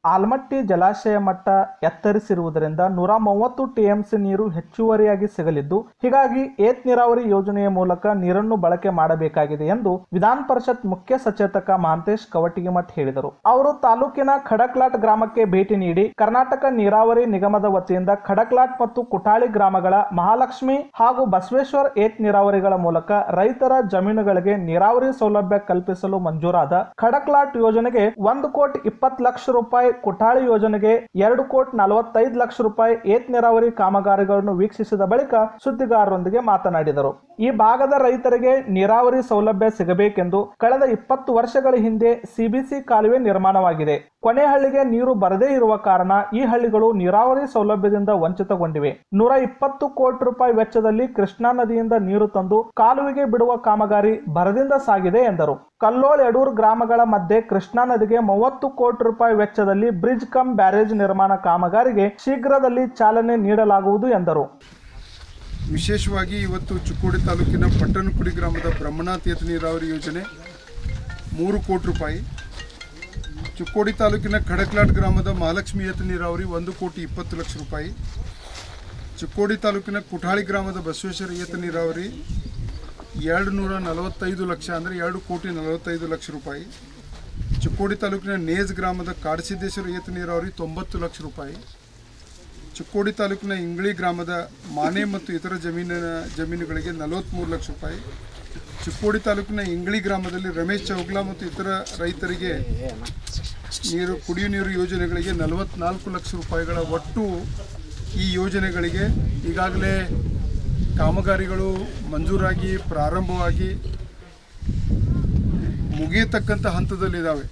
ಆಲ್ಮಟ್ಟಿ ಜಲಾಶಯ ಮಟ್ಟ ಎತ್ತರಿಸಿರುವುದರಿಂದ ನೂರ ಮೂವತ್ತು ಟಿಎಂಸಿ ನೀರು ಹೆಚ್ಚುವರಿಯಾಗಿ ಸಿಗಲಿದ್ದು ಹೀಗಾಗಿ ಏತ್ ನೀರಾವರಿ ಯೋಜನೆಯ ಮೂಲಕ ನೀರನ್ನು ಬಳಕೆ ಮಾಡಬೇಕಾಗಿದೆ ಎಂದು ವಿಧಾನ ಪರಿಷತ್ ಮುಖ್ಯ ಸಚೇತಕ ಮಹಾಂತೇಶ್ ಕವಟಿಗಿಮಠ್ ಹೇಳಿದರು ಅವರು ತಾಲೂಕಿನ ಖಡಕ್ಲಾಟ್ ಗ್ರಾಮಕ್ಕೆ ಭೇಟಿ ನೀಡಿ ಕರ್ನಾಟಕ ನೀರಾವರಿ ನಿಗಮದ ವತಿಯಿಂದ ಖಡಕ್ಲಾಟ್ ಮತ್ತು ಕುಟಾಳಿ ಗ್ರಾಮಗಳ ಮಹಾಲಕ್ಷ್ಮಿ ಹಾಗೂ ಬಸವೇಶ್ವರ್ ಏತ್ ನೀರಾವರಿಗಳ ಮೂಲಕ ರೈತರ ಜಮೀನುಗಳಿಗೆ ನೀರಾವರಿ ಸೌಲಭ್ಯ ಕಲ್ಪಿಸಲು ಮಂಜೂರಾದ ಖಡಕ್ಲಾಟ್ ಯೋಜನೆಗೆ ಒಂದು ಕೋಟಿ ಇಪ್ಪತ್ತು ಲಕ್ಷ ರೂಪಾಯಿ ಕುಟಾಳಿ ಯೋಜನೆಗೆ ಎರಡು ಕೋಟಿ ನಲವತ್ತೈದು ಲಕ್ಷ ರೂಪಾಯಿ ಏತ್ ನೀರಾವರಿ ಕಾಮಗಾರಿಗಳನ್ನು ವೀಕ್ಷಿಸಿದ ಬಳಿಕ ಸುದ್ದಿಗಾರರೊಂದಿಗೆ ಮಾತನಾಡಿದರು ಈ ಭಾಗದ ರೈತರಿಗೆ ನೀರಾವರಿ ಸೌಲಭ್ಯ ಸಿಗಬೇಕೆಂದು ಕಳೆದ ಇಪ್ಪತ್ತು ವರ್ಷಗಳ ಹಿಂದೆ ಸಿಬಿಸಿ ಕಾಲುವೆ ನಿರ್ಮಾಣವಾಗಿದೆ ಕೊನೆಹಳ್ಳಿಗೆ ನೀರು ಬರದೇ ಇರುವ ಕಾರಣ ಈ ಹಳ್ಳಿಗಳು ನೀರಾವರಿ ಸೌಲಭ್ಯದಿಂದ ವಂಚಿತಗೊಂಡಿವೆ ನೂರ ಇಪ್ಪತ್ತು ಕೋಟಿ ರೂಪಾಯಿ ವೆಚ್ಚದಲ್ಲಿ ಕೃಷ್ಣಾ ನದಿಯಿಂದ ನೀರು ತಂದು ಕಾಲುವೆಗೆ ಬಿಡುವ ಕಾಮಗಾರಿ ಭರದಿಂದ ಸಾಗಿದೆ ಎಂದರು ಕಲ್ಲೋಳ್ ಯಡೂರ್ ಗ್ರಾಮಗಳ ಮಧ್ಯೆ ಕೃಷ್ಣಾ ನದಿಗೆ ಮೂವತ್ತು ಕೋಟಿ ರೂಪಾಯಿ ವೆಚ್ಚದಲ್ಲಿ ಬ್ರಿಡ್ಜ್ ಕಮ್ ಬ್ಯಾರೇಜ್ ನಿರ್ಮಾಣ ಕಾಮಗಾರಿಗೆ ಶೀಘ್ರದಲ್ಲಿ ಚಾಲನೆ ನೀಡಲಾಗುವುದು ಎಂದರು ವಿಶೇಷವಾಗಿ ಇವತ್ತು ಚಿಕ್ಕೋಡಿ ತಾಲೂಕಿನ ಪಟ್ಟಣಕುಡಿ ಗ್ರಾಮದ ಬ್ರಹ್ಮನಾಥ್ ಏತ ನೀರಾವರಿ ಯೋಜನೆ ಮೂರು ಕೋಟಿ ರೂಪಾಯಿ ಚಿಕ್ಕೋಡಿ ತಾಲೂಕಿನ ಖಡಕ್ಲಾಟ್ ಗ್ರಾಮದ ಮಹಾಲಕ್ಷ್ಮಿ ಏತ ನೀರಾವರಿ ಒಂದು ಕೋಟಿ ಇಪ್ಪತ್ತು ಲಕ್ಷ ರೂಪಾಯಿ ಚಿಕ್ಕೋಡಿ ತಾಲೂಕಿನ ಕುಠಾಳಿ ಗ್ರಾಮದ ಬಸವೇಶ್ವರ ಏತ ನೀರಾವರಿ ಎರಡು ನೂರ ನಲವತ್ತೈದು ಲಕ್ಷ ಅಂದರೆ ಎರಡು ಕೋಟಿ ನಲವತ್ತೈದು ಲಕ್ಷ ರೂಪಾಯಿ ಚಿಕ್ಕೋಡಿ ತಾಲೂಕಿನ ನೇಜ್ ಗ್ರಾಮದ ಕಾಡಸಿದ್ದೇಶ್ವರ ಏತ ನೀರಾವರಿ ತೊಂಬತ್ತು ಲಕ್ಷ ರೂಪಾಯಿ ಚಿಕ್ಕೋಡಿ ತಾಲೂಕಿನ ಇಂಗ್ಳಿ ಗ್ರಾಮದ ಮಾನೆ ಮತ್ತು ಇತರ ಜಮೀನಿನ ಜಮೀನುಗಳಿಗೆ ನಲವತ್ತ್ಮೂರು ಲಕ್ಷ ರೂಪಾಯಿ ಚಿಕ್ಕೋಡಿ ತಾಲೂಕಿನ ಇಂಗ್ಳಿ ಗ್ರಾಮದಲ್ಲಿ ರಮೇಶ್ ಚೌಗ್ಲಾ ಮತ್ತು ಇತರ ರೈತರಿಗೆ ನೀರು ಕುಡಿಯುವ ನೀರು ಯೋಜನೆಗಳಿಗೆ ನಲವತ್ನಾಲ್ಕು ಲಕ್ಷ ರೂಪಾಯಿಗಳ ಒಟ್ಟು ಈ ಯೋಜನೆಗಳಿಗೆ ಈಗಾಗಲೇ ಕಾಮಗಾರಿಗಳು ಮಂಜೂರಾಗಿ ಪ್ರಾರಂಭವಾಗಿ ಮುಗಿಯತಕ್ಕಂಥ ಹಂತದಲ್ಲಿದ್ದಾವೆ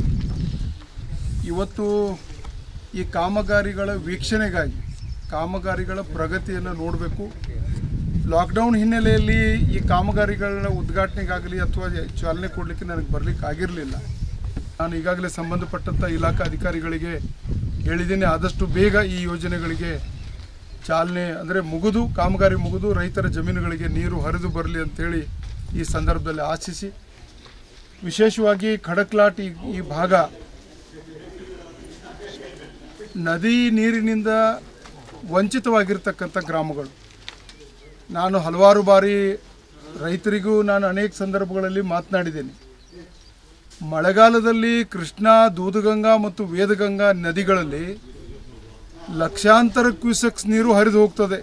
ಇವತ್ತು ಈ ಕಾಮಗಾರಿಗಳ ವೀಕ್ಷಣೆಗಾಗಿ ಕಾಮಗಾರಿಗಳ ಪ್ರಗತಿಯನ್ನು ನೋಡಬೇಕು ಲಾಕ್ಡೌನ್ ಹಿನ್ನೆಲೆಯಲ್ಲಿ ಈ ಕಾಮಗಾರಿಗಳ ಉದ್ಘಾಟನೆಗಾಗಲಿ ಅಥವಾ ಚಾಲನೆ ಕೊಡಲಿಕ್ಕೆ ನನಗೆ ಬರಲಿಕ್ಕೆ ಆಗಿರಲಿಲ್ಲ ನಾನು ಈಗಾಗಲೇ ಸಂಬಂಧಪಟ್ಟಂಥ ಇಲಾಖಾ ಅಧಿಕಾರಿಗಳಿಗೆ ಹೇಳಿದ್ದೇನೆ ಆದಷ್ಟು ಬೇಗ ಈ ಯೋಜನೆಗಳಿಗೆ ಚಾಲನೆ ಅಂದರೆ ಮುಗಿದು ಕಾಮಗಾರಿ ಮುಗಿದು ರೈತರ ಜಮೀನುಗಳಿಗೆ ನೀರು ಹರಿದು ಬರಲಿ ಅಂತೇಳಿ ಈ ಸಂದರ್ಭದಲ್ಲಿ ಆಶಿಸಿ ವಿಶೇಷವಾಗಿ ಖಡಕ್ಲಾಟ್ ಈ ಈ ಭಾಗ ನದಿ ನೀರಿನಿಂದ ವಂಚಿತವಾಗಿರ್ತಕ್ಕಂಥ ಗ್ರಾಮಗಳು ನಾನು ಹಲವಾರು ಬಾರಿ ರೈತರಿಗೂ ನಾನು ಅನೇಕ ಸಂದರ್ಭಗಳಲ್ಲಿ ಮಾತನಾಡಿದ್ದೇನೆ ಮಳೆಗಾಲದಲ್ಲಿ ಕೃಷ್ಣಾ ದೂದಗಂಗಾ ಮತ್ತು ವೇದಗಂಗಾ ನದಿಗಳಲ್ಲಿ ಲಕ್ಷಾಂತರ ಕ್ಯೂಸೆಕ್ಸ್ ನೀರು ಹರಿದು ಹೋಗ್ತದೆ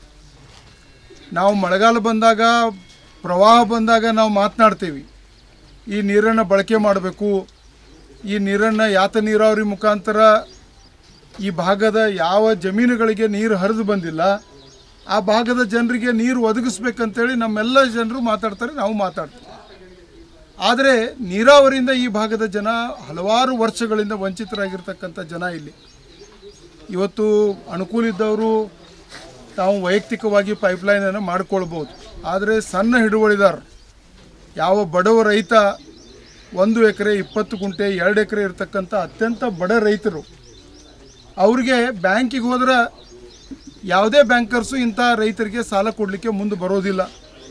ನಾವು ಮಳೆಗಾಲ ಬಂದಾಗ ಪ್ರವಾಹ ಬಂದಾಗ ನಾವು ಮಾತನಾಡ್ತೀವಿ ಈ ನೀರನ್ನು ಬಳಕೆ ಮಾಡಬೇಕು ಈ ನೀರನ್ನು ಯಾತ ನೀರಾವರಿ ಮುಖಾಂತರ ಈ ಭಾಗದ ಯಾವ ಜಮೀನುಗಳಿಗೆ ನೀರು ಹರಿದು ಬಂದಿಲ್ಲ ಆ ಭಾಗದ ಜನರಿಗೆ ನೀರು ಒದಗಿಸ್ಬೇಕಂತೇಳಿ ನಮ್ಮೆಲ್ಲ ಜನರು ಮಾತಾಡ್ತಾರೆ ನಾವು ಮಾತಾಡ್ತೀವಿ ಆದರೆ ನೀರಾವರಿಯಿಂದ ಈ ಭಾಗದ ಜನ ಹಲವಾರು ವರ್ಷಗಳಿಂದ ವಂಚಿತರಾಗಿರ್ತಕ್ಕಂಥ ಜನ ಇಲ್ಲಿ ಇವತ್ತು ಅನುಕೂಲ ಇದ್ದವರು ತಾವು ವೈಯಕ್ತಿಕವಾಗಿ ಪೈಪ್ಲೈನನ್ನು ಮಾಡ್ಕೊಳ್ಬೋದು ಆದರೆ ಸಣ್ಣ ಹಿಡುವಳಿದಾರರು ಯಾವ ಬಡವ ರೈತ ಒಂದು ಎಕರೆ ಇಪ್ಪತ್ತು ಗುಂಟೆ ಎರಡು ಎಕರೆ ಇರತಕ್ಕಂಥ ಅತ್ಯಂತ ಬಡ ರೈತರು ಅವ್ರಿಗೆ ಬ್ಯಾಂಕಿಗೆ ಹೋದ್ರೆ ಯಾವುದೇ ಬ್ಯಾಂಕರ್ಸು ಇಂಥ ರೈತರಿಗೆ ಸಾಲ ಕೊಡಲಿಕ್ಕೆ ಮುಂದೆ ಬರೋದಿಲ್ಲ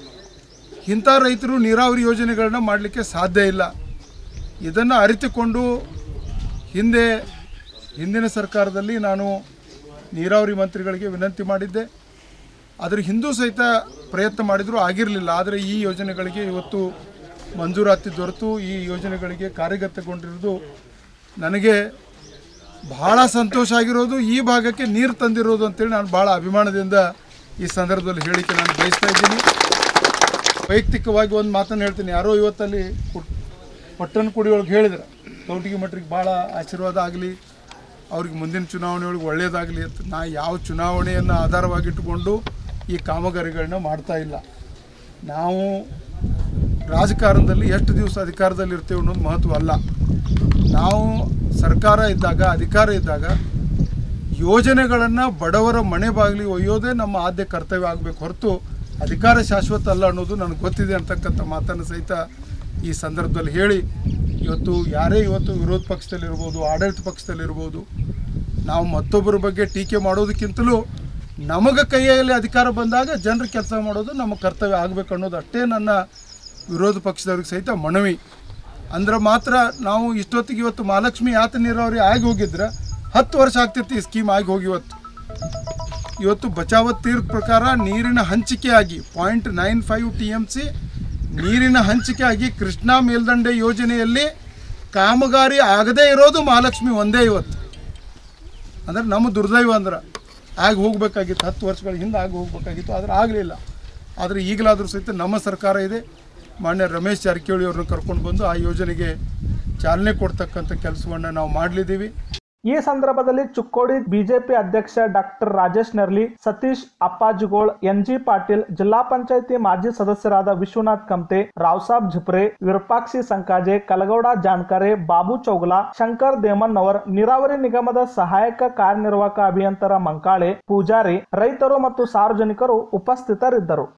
ಇಂಥ ರೈತರು ನೀರಾವರಿ ಯೋಜನೆಗಳನ್ನ ಮಾಡಲಿಕ್ಕೆ ಸಾಧ್ಯ ಇಲ್ಲ ಇದನ್ನು ಅರಿತುಕೊಂಡು ಹಿಂದೆ ಹಿಂದಿನ ಸರ್ಕಾರದಲ್ಲಿ ನಾನು ನೀರಾವರಿ ಮಂತ್ರಿಗಳಿಗೆ ವಿನಂತಿ ಮಾಡಿದ್ದೆ ಆದರೆ ಹಿಂದೂ ಸಹಿತ ಪ್ರಯತ್ನ ಮಾಡಿದರೂ ಆಗಿರಲಿಲ್ಲ ಆದರೆ ಈ ಯೋಜನೆಗಳಿಗೆ ಇವತ್ತು ಮಂಜೂರಾತಿ ದೊರೆತು ಈ ಯೋಜನೆಗಳಿಗೆ ಕಾರ್ಯಗತಗೊಂಡಿರೋದು ನನಗೆ ಬಹಳ ಸಂತೋಷ ಆಗಿರೋದು ಈ ಭಾಗಕ್ಕೆ ನೀರು ತಂದಿರೋದು ಅಂತೇಳಿ ನಾನು ಭಾಳ ಅಭಿಮಾನದಿಂದ ಈ ಸಂದರ್ಭದಲ್ಲಿ ಹೇಳಿಕೆ ನಾನು ಬಯಸ್ತಾ ಇದ್ದೀನಿ ವೈಯಕ್ತಿಕವಾಗಿ ಒಂದು ಮಾತನ್ನು ಹೇಳ್ತೀನಿ ಯಾರೋ ಇವತ್ತಲ್ಲಿ ಕುಟ್- ಪಟ್ಟಣ ಕುಡಿಯೊಳಗೆ ಹೇಳಿದ್ರೆ ಕೌಟಿಗೆ ಮಟ್ರಿಗೆ ಭಾಳ ಆಶೀರ್ವಾದ ಆಗಲಿ ಅವ್ರಿಗೆ ಮುಂದಿನ ಚುನಾವಣೆಯೊಳಗೆ ಒಳ್ಳೆಯದಾಗಲಿ ಅಂತ ನಾ ಯಾವ ಚುನಾವಣೆಯನ್ನು ಆಧಾರವಾಗಿಟ್ಟುಕೊಂಡು ಈ ಕಾಮಗಾರಿಗಳನ್ನ ಮಾಡ್ತಾ ಇಲ್ಲ ನಾವು ರಾಜಕಾರಣದಲ್ಲಿ ಎಷ್ಟು ದಿವಸ ಅಧಿಕಾರದಲ್ಲಿ ಇರ್ತೇವೆ ಅನ್ನೋದು ಮಹತ್ವ ಅಲ್ಲ ನಾವು ಸರ್ಕಾರ ಇದ್ದಾಗ ಅಧಿಕಾರ ಇದ್ದಾಗ ಯೋಜನೆಗಳನ್ನು ಬಡವರ ಮನೆ ಬಾಗಿಲಿಗೆ ಒಯ್ಯೋದೇ ನಮ್ಮ ಆದ್ಯ ಕರ್ತವ್ಯ ಆಗಬೇಕು ಹೊರತು ಅಧಿಕಾರ ಶಾಶ್ವತ ಅಲ್ಲ ಅನ್ನೋದು ನನಗೆ ಗೊತ್ತಿದೆ ಅಂತಕ್ಕಂಥ ಮಾತನ್ನು ಸಹಿತ ಈ ಸಂದರ್ಭದಲ್ಲಿ ಹೇಳಿ ಇವತ್ತು ಯಾರೇ ಇವತ್ತು ವಿರೋಧ ಪಕ್ಷದಲ್ಲಿರ್ಬೋದು ಆಡಳಿತ ಪಕ್ಷದಲ್ಲಿರ್ಬೋದು ನಾವು ಮತ್ತೊಬ್ಬರ ಬಗ್ಗೆ ಟೀಕೆ ಮಾಡೋದಕ್ಕಿಂತಲೂ ನಮಗೆ ಕೈಯಲ್ಲಿ ಅಧಿಕಾರ ಬಂದಾಗ ಜನರು ಕೆಲಸ ಮಾಡೋದು ನಮ್ಮ ಕರ್ತವ್ಯ ಆಗಬೇಕು ಅನ್ನೋದು ಅಷ್ಟೇ ನನ್ನ ವಿರೋಧ ಪಕ್ಷದವ್ರಿಗೆ ಸಹಿತ ಮನವಿ ಅಂದ್ರೆ ಮಾತ್ರ ನಾವು ಇಷ್ಟೊತ್ತಿಗೆ ಇವತ್ತು ಮಹಾಲಕ್ಷ್ಮಿ ಯಾತ ನೀರಾವರಿ ಆಗಿ ಹೋಗಿದ್ರೆ ಹತ್ತು ವರ್ಷ ಆಗ್ತೈತಿ ಈ ಸ್ಕೀಮ್ ಆಗಿ ಹೋಗಿ ಇವತ್ತು ಇವತ್ತು ಬಚಾವತ್ ತೀರ್ಥ ಪ್ರಕಾರ ನೀರಿನ ಹಂಚಿಕೆ ಆಗಿ point nine five T M C ನೀರಿನ ಹಂಚಿಕೆ ಆಗಿ ಕೃಷ್ಣಾ ಮೇಲ್ದಂಡೆ ಯೋಜನೆಯಲ್ಲಿ ಕಾಮಗಾರಿ ಆಗದೇ ಇರೋದು ಮಹಾಲಕ್ಷ್ಮಿ ಒಂದೇ ಇವತ್ತು ಅಂದ್ರೆ ನಮ್ಮ ದುರ್ದೈವ ಅಂದ್ರೆ ಆಗಿ ಹೋಗ್ಬೇಕಾಗಿತ್ತು ಹತ್ತು ವರ್ಷಗಳ ಹಿಂದೆ ಆಗಿ ಹೋಗ್ಬೇಕಾಗಿತ್ತು ಆದರೆ ಆಗಲಿಲ್ಲ ಆದರೆ ಈಗಲಾದರೂ ಸಹಿತ ನಮ್ಮ ಸರ್ಕಾರ ಇದೆ ಮಾನ್ಯ ರಮೇಶ್ ಜಾರಕಿಹೊಳಿ ಅವ್ರನ್ನ ಕರ್ಕೊಂಡು ಬಂದು ಆ ಯೋಜನೆಗೆ ಚಾಲನೆ ಕೊಡ್ತಕ್ಕಂಥ ಕೆಲಸವನ್ನು ನಾವು ಮಾಡಲಿದ್ದೀವಿ ಈ ಸಂದರ್ಭದಲ್ಲಿ ಚುಕ್ಕೋಡಿ ಬಿಜೆಪಿ ಅಧ್ಯಕ್ಷ ಡಾಕ್ಟರ್ ರಾಜೇಶ್ ನರ್ಲಿ ಸತೀಶ್ ಅಪ್ಪಾಜಿಗೋಳ್ ಎನ್ಜಿ ಪಾಟೀಲ್ ಜಿಲ್ಲಾ ಪಂಚಾಯಿತಿ ಮಾಜಿ ಸದಸ್ಯರಾದ ವಿಶ್ವನಾಥ್ ಕಮ್ತೆ ರಾವ್ಸಾಬ್ ಝುಪ್ರೆ ವಿರೂಪಾಕ್ಷಿ ಸಂಕಾಜೆ ಕಲಗೌಡ ಜಾನ್ಕರೆ ಬಾಬು ಚೌಗಲಾ ಶಂಕರ್ ದೇಮನ್ನವರ್ ನೀರಾವರಿ ನಿಗಮದ ಸಹಾಯಕ ಕಾರ್ಯನಿರ್ವಾಹಕ ಅಭಿಯಂತರ ಮಂಕಾಳೆ ಪೂಜಾರಿ ರೈತರು ಮತ್ತು ಸಾರ್ವಜನಿಕರು ಉಪಸ್ಥಿತರಿದ್ದರು